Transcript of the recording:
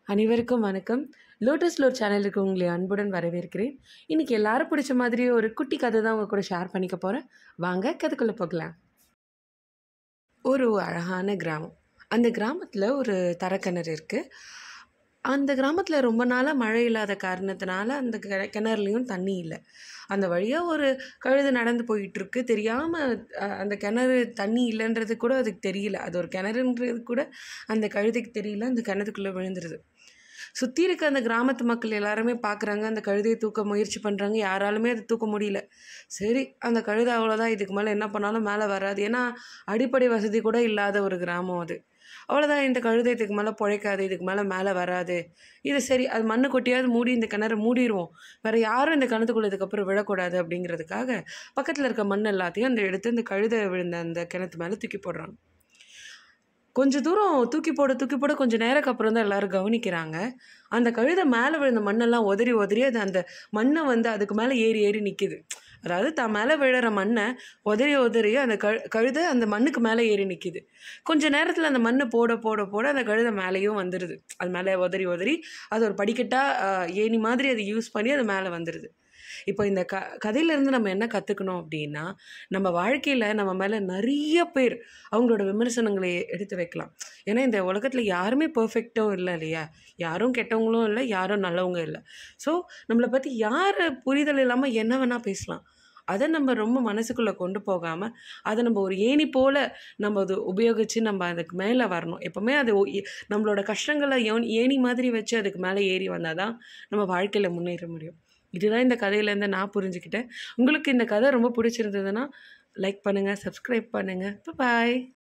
அனைவருக்கும் வணக்கம் லோட்டஸ் லோர் சேனலுக்கு உங்களை அன்புடன் வரவேற்கிறேன் இன்னைக்கு எல்லாரும் பிடிச்ச மாதிரி ஒரு குட்டி கதை தான் உங்க கூட ஷேர் பண்ணிக்க போகிறேன் வாங்க கதைக்குள்ளே போகலாம் ஒரு அழகான கிராமம் அந்த கிராமத்தில் ஒரு தரக்கிணறு இருக்குது அந்த கிராமத்தில் ரொம்ப நாளாக மழை இல்லாத காரணத்தினால அந்த கிண கிணறுலையும் தண்ணி இல்லை அந்த வழியாக ஒரு கழுதை நடந்து போயிட்டுருக்கு தெரியாமல் அந்த கிணறு தண்ணி இல்லைன்றது கூட அதுக்கு தெரியல அது ஒரு கிணறுன்றது கூட அந்த கழுதைக்கு தெரியல அந்த கிணத்துக்குள்ளே விழுந்துருது சுற்றி இருக்க அந்த கிராமத்து மக்கள் எல்லாருமே பார்க்குறாங்க அந்த கழுதையை தூக்க முயற்சி பண்ணுறாங்க யாராலுமே அதை தூக்க முடியல சரி அந்த கழுதை அவ்வளோதான் இதுக்கு மேலே என்ன பண்ணாலும் மேலே வராது ஏன்னா அடிப்படை வசதி கூட இல்லாத ஒரு கிராமம் அது அவ்வளோதான் இந்த கழுதை இதுக்கு மேலே பிழைக்காது இதுக்கு மேலே மேலே வராது இது சரி அது மண்ணு கொட்டியாவது மூடி இந்த கிணறு மூடிடுவோம் வேறு யாரும் இந்த கிணத்துக்குள்ள இதுக்கப்புறம் விழக்கூடாது அப்படிங்கிறதுக்காக பக்கத்தில் இருக்க மண் எல்லாத்தையும் அந்த எடுத்து இந்த கழுதை விழுந்த அந்த கிணத்து மேலே தூக்கி போடுறாங்க கொஞ்சம் தூரம் தூக்கி போட தூக்கி போட கொஞ்சம் நேரக்கு அப்புறம் தான் எல்லாரும் கவனிக்கிறாங்க அந்த கழுதை மேலே விழுந்த மண்ணெல்லாம் உதறி உதறி அது அந்த மண்ணை வந்து அதுக்கு மேலே ஏறி ஏறி நிற்கிது அதாவது தான் மேலே விழுற மண்ணை உதறி உதறி அந்த கழு கழுதை அந்த மண்ணுக்கு மேலே ஏறி நிற்கிது கொஞ்ச நேரத்தில் அந்த மண்ணை போட போட போட அந்த கழுதை மேலேயும் வந்துடுது அது மேலே உதறி உதறி அது ஒரு படிக்கட்டாக ஏணி மாதிரி அதை யூஸ் பண்ணி அது மேலே வந்துடுது இப்போ இந்த க கதையிலேருந்து நம்ம என்ன கற்றுக்கணும் அப்படின்னா நம்ம வாழ்க்கையில் நம்ம மேலே நிறைய பேர் அவங்களோட விமர்சனங்களை எடுத்து வைக்கலாம் ஏன்னா இந்த உலகத்தில் யாருமே பர்ஃபெக்டும் இல்லை இல்லையா யாரும் கெட்டவங்களும் இல்லை யாரும் நல்லவங்க இல்லை ஸோ நம்மளை பற்றி யார் புரிதல் இல்லாமல் என்ன வேணால் பேசலாம் அதை நம்ம ரொம்ப மனசுக்குள்ளே கொண்டு போகாமல் அதை நம்ம ஒரு ஏணி போல் நம்ம அது உபயோகித்து நம்ம அதுக்கு மேலே வரணும் எப்போவுமே அது ஒ- ஏ- நம்மளோட கஷ்டங்களை ஏணி ஏணி மாதிரி வச்சு அதுக்கு மேலே ஏறி வந்தால் தான் நம்ம வாழ்க்கையில் முன்னேற முடியும் இதுதான் இந்த கதையிலேருந்து நான் புரிஞ்சுக்கிட்டேன் உங்களுக்கு இந்த கதை ரொம்ப பிடிச்சிருந்ததுன்னா லைக் பண்ணுங்கள் சப்ஸ்கிரைப் பண்ணுங்கள் பாய்